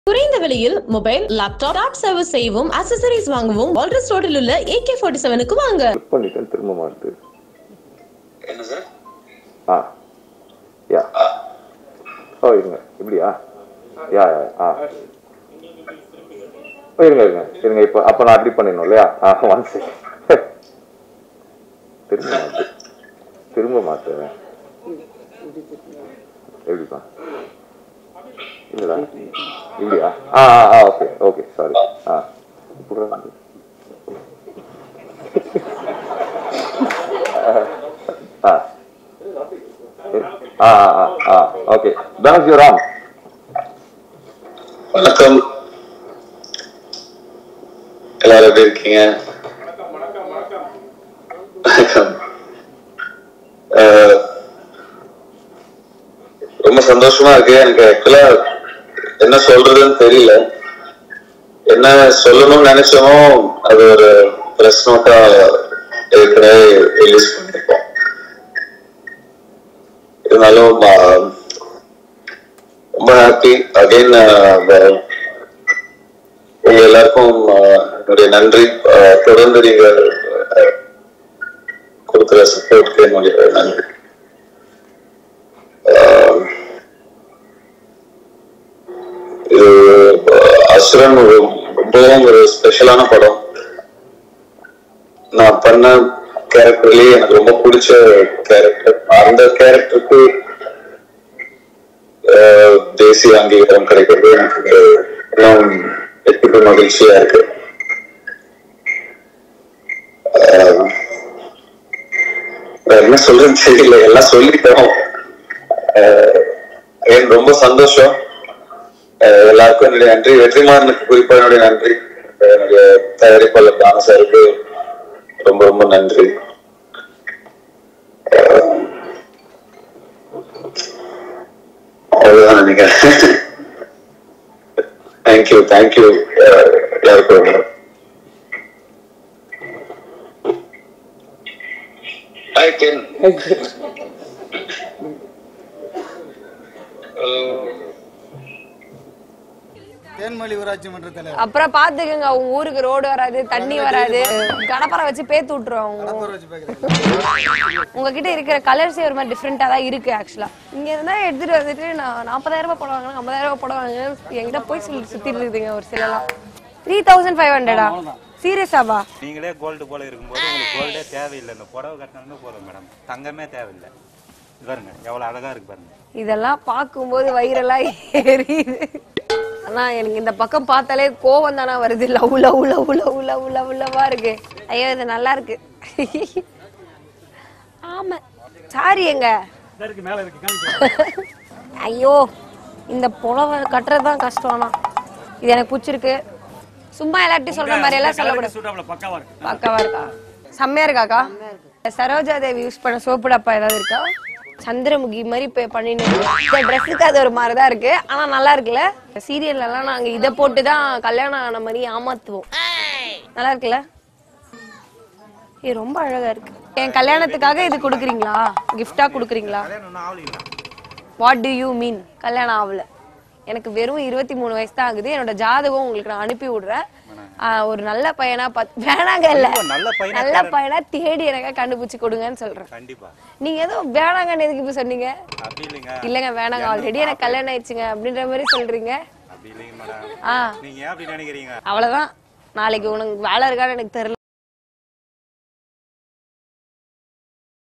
குறைந்த விலையில் mobile laptop top service செய்யவும் அக்சசரிஸ் வாங்கவும் வால்ரஸ் ரோட்டில் உள்ள ஏகே ஃபார்ட்டி செவனுக்கு வாங்க கிளிக் பண்ணிட்டேன் திரும்ப மாட்டு என்ன சார் ஆ யா ஓ இருங்க இப்படியா யா யா ஆ ஓ இருங்க இருங்க இருங்க இப்போ அப்போ நான் அப்படி பண்ணிடணும் இல்லையா ஆ ஒன் செகண்ட் திரும்ப மாட்டு திரும்ப மாட்டு எப்படிப்பா இல்லடா இப்படியா ஆ ஆ ஆ ஓகே ஓகே சாரி ஆ இப்படி ஆ ஆ ஆ ஆ ஓகே தனுஷ் யூ ராம் வணக்கம் எல்லாரும் எப்படி இருக்கீங்க வணக்கம் அஹ், ரொம்ப சந்தோஷமா இருக்கு எனக்கு ஆக்சுவலா என்ன சொல்றதுன்னு தெரியல என்ன சொல்லணும்னு நினைச்சோமோ அது ஒரு பிரஸ் நோட்டா ஏற்கனவே ரிலீஸ் பண்ணிருக்கோம் இருந்தாலும் ஆஹ், ரொம்ப ஹாப்பி அகைன் உங்க எல்லாருக்கும் ஆஹ், என்னுடைய நன்றி ஆஹ், தொடர்ந்து நீங்க ஆஹ், கொடுக்குற சப்போர்ட்க்கு என்னுடைய நன்றி ஆஹ், இது ஆஹ், அசுரன் ஒரு ரொம்பவும் ஒரு ஸ்பெஷலான படம் நான் பண்ண கேரக்டர்லயே எனக்கு ரொம்ப பிடிச்ச கேரக்டர் அந்த கேரக்டருக்கு ஆஹ் தேசிய அங்கீகாரம் கிடைக்கிறது எனக்கு இன்னும் எட்டு மகிழ்ச்சியா இருக்கு ஆஹ் வேற என்ன சொல்றேன்னு தெரியல எல்லாம் சொல்லிட்டோம் ஆஹ் எனக்கு ரொம்ப சந்தோஷம் ஆஹ் எல்லாருக்கும் என்னுடைய நன்றி வெற்றிமாறனுக்கு குறிப்பா என்னுடைய நன்றி என்னுடைய தயாரிப்பாளர் தான சாருக்கு ரொம்ப ரொம்ப நன்றி ஆஹ் அவ்வளவுதான் நினைக்கிறேன் தேங்க்யூ தேங்க்யூ எல்லாருக்கும் ஹாய் கென் தேன்மொழி ஊராட்சி மன்ற தலைவர் அப்புறம் பாத்துக்கங்க அவங்க ஊருக்கு ரோடு வராது தண்ணி வராது கடப்பரை வச்சு பேத்து விட்டுரும் அவங்க கடப்பூர் வச்சு பார்க்குறேன் உங்ககிட்ட இருக்கிற கலர்ஸே ஒரு மாதிரி டிஃப்ரெண்டா தான் இருக்கு ஆக்சுவலா இங்க இருந்தா எடுத்துட்டு வந்துட்டு நான் நாற்பதாயிரம் ரூபாய் போட வாங்க ஐம்பதாயிரம் ரூபாய் போட வாங்க என்கிட்ட போய் சொல்லி சுத்திட்டு இருக்குதுங்க ஒரு சிலலாம் த்ரீ தௌசண்ட் ஃபைவ் ஹண்ட்ரடா சீரியஸாவா நீங்களே கோல்டு போல இருக்கும்போது உங்களுக்கு கோல்டே தேவையில்லை இந்த புடவை கட்டினாலுமே போதும் மேடம் தங்கமே தேவையில்லை இது பாருங்க எவ்வளவு அழகா இருக்கு பாருங்க இதெல்லாம் பார்க்கும்போது வயிறெல்லாம் எரியுது ஆனா எனக்கு இந்த பக்கம் பார்த்தாலே கோவம் தானா வருது love love love love love love லவ்வா இருக்கு ஐயோ இது நல்லா இருக்கு ஆமா சாரி எங்க ஐயோ இந்த புடவை கட்டுறது தான் கஷ்டம் ஆனா இது எனக்கு பிடிச்சிருக்கு சும்மா எல்லார்ட்டையும் சொல்ற மாதிரி எல்லாம் சொல்லக்கூடாது பக்காவா இருக்கா செம்மையா இருக்காக்கா சரோஜா தேவி யூஸ் பண்ண சோப்பு டப்பா ஏதாவது இருக்கா சந்திரமுகி மாதிரி இப்ப பண்ணிட்டு இந்த ட்ரெஸ்ஸுக்கு அது ஒரு மாதிரி தான் இருக்கு ஆனா நல்லா இருக்குல்ல சீரியல்ல எல்லாம் நாங்க இதை போட்டு தான் கல்யாணம் ஆன மாதிரி ஏமாத்துவோம் நல்லா இருக்குல்ல இது ரொம்ப அழகா இருக்கு என் கல்யாணத்துக்காக இது கொடுக்குறீங்களா கிஃப்டா கொடுக்குறீங்களா கல்யாணம் ஒன்றும் ஆகலைங்களா வாட் டு யூ மீன் கல்யாணம் ஆகல எனக்கு வெறும் இருபத்தி மூணு வயசு தான் ஆகுது என்னோட ஜாதகம் உங்களுக்கு நான் அனுப்பி விடுறேன் ஆஹ் ஒரு நல்ல பையனா பார்த்து வேணாங்க இல்ல ரொம்ப நல்ல பையனா நல்ல பையனா தேடி எனக்கு கண்டுபிடிச்சு கொடுங்கன்னு சொல்றேன் கண்டிப்பா நீங்க ஏதோ வேணாங்கன்னு எதுக்கு இப்ப சொன்னீங்க அப்படி இல்லைங்க இல்லங்க வேணாங்க ஆல்ரெடி எனக்கு கல்யாணம் ஆயிடுச்சுங்க அப்படின்ற மாதிரி சொல்றீங்க அப்படி இல்லைங்க மேடம் ஆ நீங்க ஏன் அப்படி நினைக்கிறீங்க அவ்வளவுதான் நாளைக்கு உனக்கு வேலை இருக்கான்னு எனக்கு தெரியல